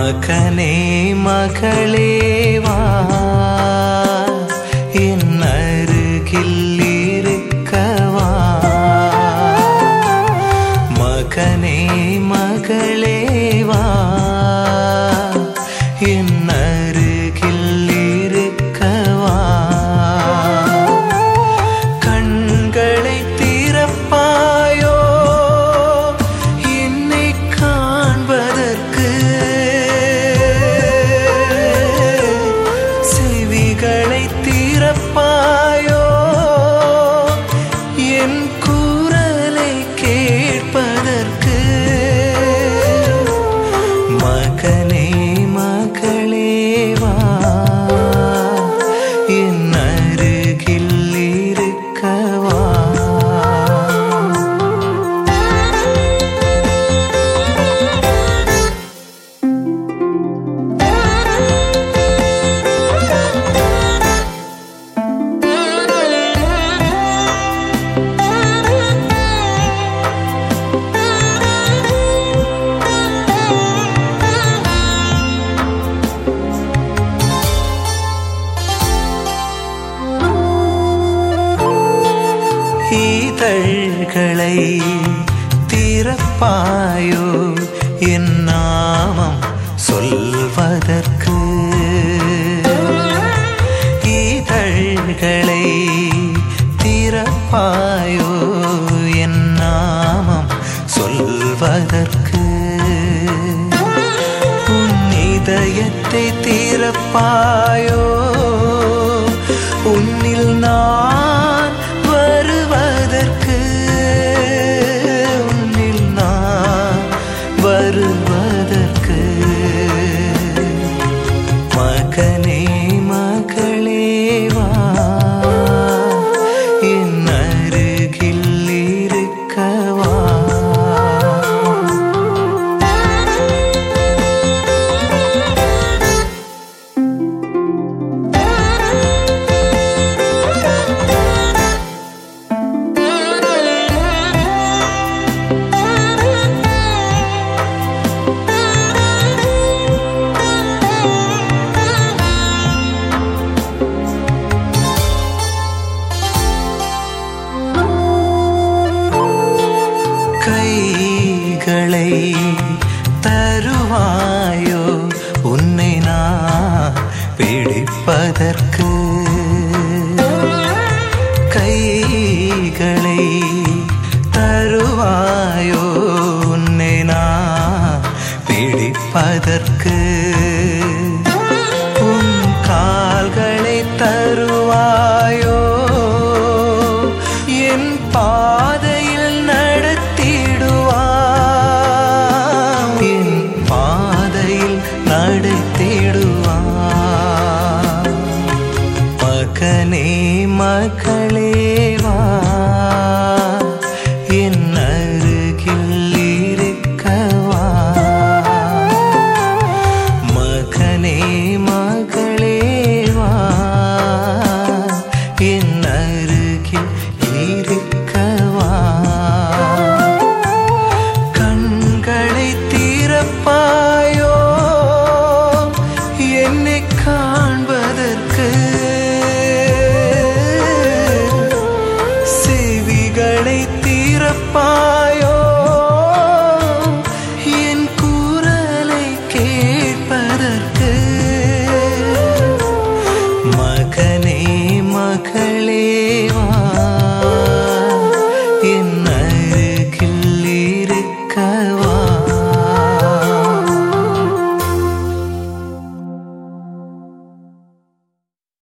மகனே மகளே வா என் அருகில் இருக்கவா மகனே மகளே வா என் அருகில் இருக்கவா கண்களை திறப்பாயோ என்னை காண்பதற்கு செவிகளை திறப்பாயோ என் குரலை கேட்பதற்கு மகனே மகளே வா என் அருகில் இருக்கவா இதழ்களை திறப்பாயோ என் நாமம் சொல்வதற்கு இதழ்களை திறப்பாயோ என் நாமம் சொல்வதற்கு உன் இதயத்தை திறப்பாயோ உன்னில் நான் வருவதற்கு உன்னில் நான் வருவதற்கு மகனே மகளே வா என் அருகில் இருக்கவா கைகளை தருவாயோ உன்னை நான் பிடிப்பதற்கு கைகளை தருவாயோ உன்னை நான் பிடிப்பதற்கு உன் கால்களை தருவாயோ என் பாதையில் நடத்திடுவான் என் பாதையில் நடத்திடுவான் மகனே மகளே வா என் அருகில் இருக்கவா மகனே மகளே வா என் அருகில் இருக்கவா கண்களை திறப்பாயோ என்னை காண்பதற்கு செவிகளை திறப்பாயோ